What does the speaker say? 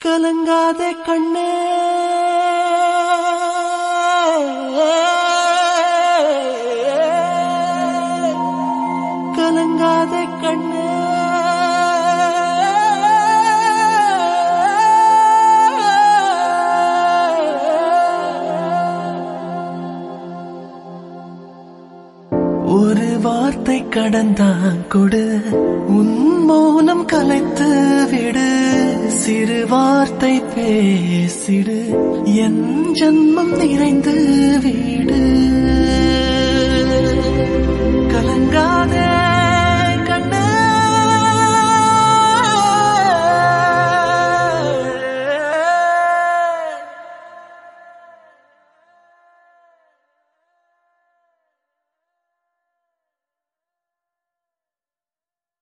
கலங்காதே கண்ணே கலங்காதே கண்ணே ஒரு வார்த்தை கடந்தான் கொடு உன் மௌனம் கலைத்து விடு சிறு வார்த்தை பேசிடு என் ஜன்மம் நிறைந்து விடு